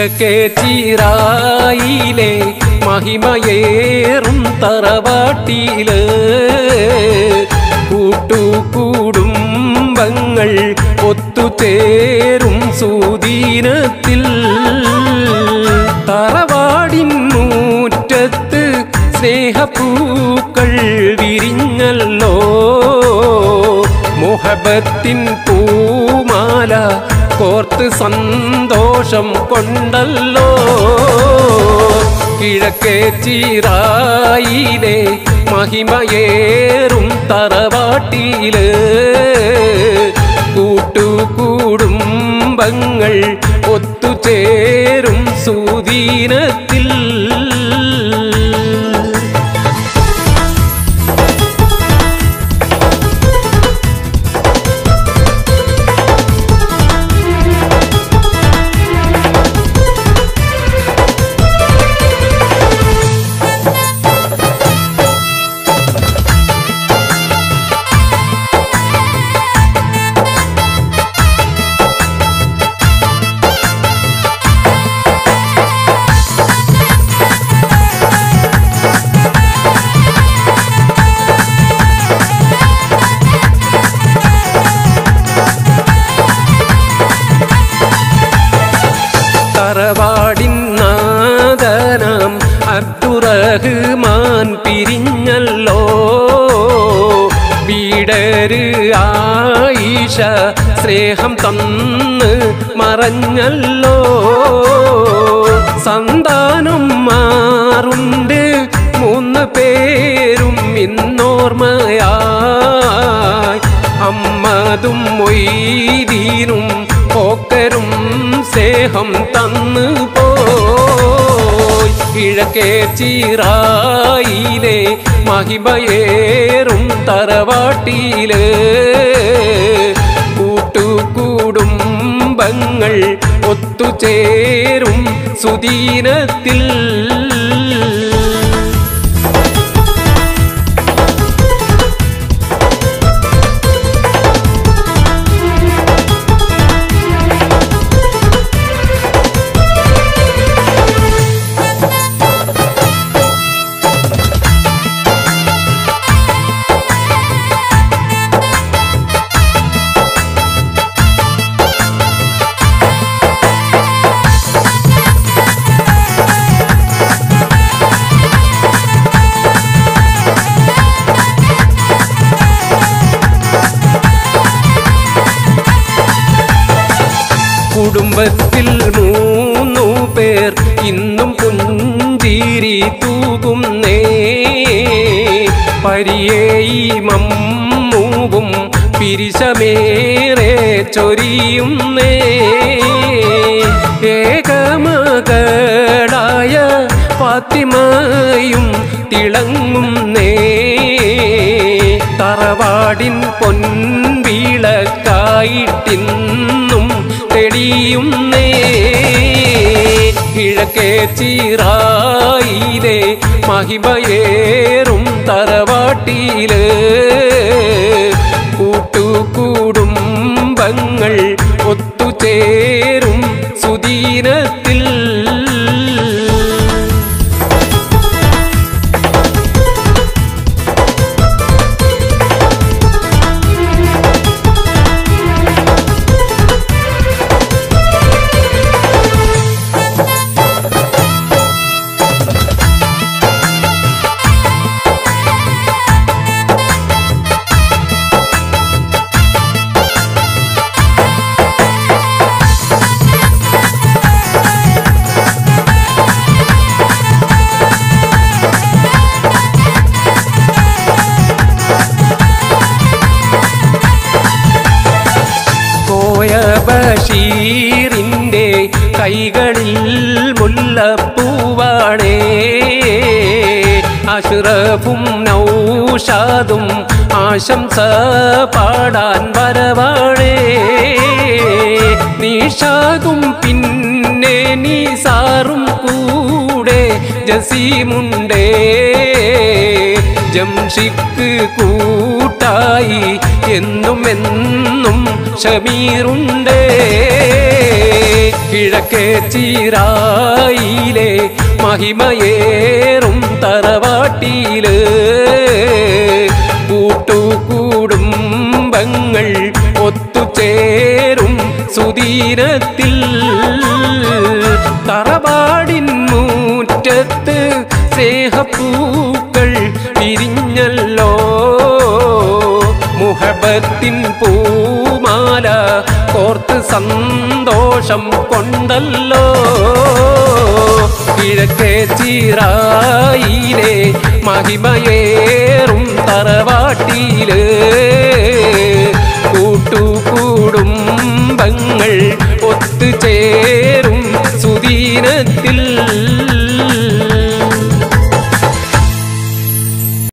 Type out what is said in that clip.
കിഴക്കേ ചീറായിലെ മഹിമയേറും തറവാട്ടിയില് കൂട്ടുകൂടുംബങ്ങൾ ഒത്തുചേരും സുദീനത്തിൽ തറവാടിൻ മുറ്റത്ത് സ്നേഹപ്പൂക്കൾ വിരിഞ്ഞല്ലോ മുഹബത്തിൻ പൂമാല കോർത്ത് സന്തോഷം കൊണ്ടല്ലോ കിഴക്കേ ചീറായിലെ മഹിമയേറും തറവാട്ടിയില് കൂട്ടുകൂടുംബങ്ങൾ ഒത്തുചേരും സുദീനത്തിൽ തറവാടിൻ നാദനം അബ്ദുറഹ്മാൻ പിരിഞ്ഞല്ലോ വീടര് ആയിഷ സ്നേഹം തന്ന് മറഞ്ഞല്ലോ സന്താനം മാറുണ്ട് മൂന്ന് പേരും ഇന്നോർമ്മയായി അമ്മതും മൊയ്തീനും പോക്കരും സ്നേഹം തന്നു പോയി കിഴക്കേ ചീറായിലെ മഹിമയേറും തറവാട്ടിയില് കൂട്ടുകൂടുംബങ്ങൾ ഒത്തുചേരും സുദീനത്തിൽ കുടുംബത്തിൽ മൂന്നു പേർ ഇന്നും പുഞ്ചിരി തൂകുന്നേ പരിയേയി മമ്മൂവും പിരിശമേറെ ചൊരിയുന്നേ ഏകമകളായ ഫാത്തിമയും തിളങ്ങുന്നേ തറവാടിൻ പൊൻവിളക്കായിട്ടിന്നും തെളിയുന്നേ കിഴക്കേ ചീറായിലെ മഹിമയേറും തറവാട്ടിയില് കൂട്ടുകൂടുംബങ്ങൾ ഒത്തുചേരും സുദീനത്തിൽ കോയ ബഷീറിൻ്റെ കൈകളിൽ മുല്ലപ്പൂവാണേ അഷ്റഫും നൗഷാദും ആശംസ പാടാൻ വരവാണേ നിഷാദും പിന്നെ നിസാറും കൂടെ ജസീമുണ്ടേ ജംഷിക്ക് കൂട്ടായി എന്നും എന്നും ഷമീറുണ്ടേ കിഴക്കേ ചീറായിലെ മഹിമയേറും തറവാട്ടിയില് കൂട്ടുകുടുംബങ്ങൾ ഒത്തുചേരും സുദീനത്തിൽ തറവാടിൻ മുറ്റത്ത് സ്നേഹപ്പൂക്കൾ പിരിഞ്ഞല്ലോ മുഹബത്തിൻ പൂമാല കോർത്ത് സന്തോഷം കൊണ്ടല്ലോ കിഴക്കേ ചീറായിലെ മഹിമയേറും തറവാട്ടിയില് കൂട്ടുകൂടുംബങ്ങൾ ഒത്തുചേരും സുദീനത്തിൽ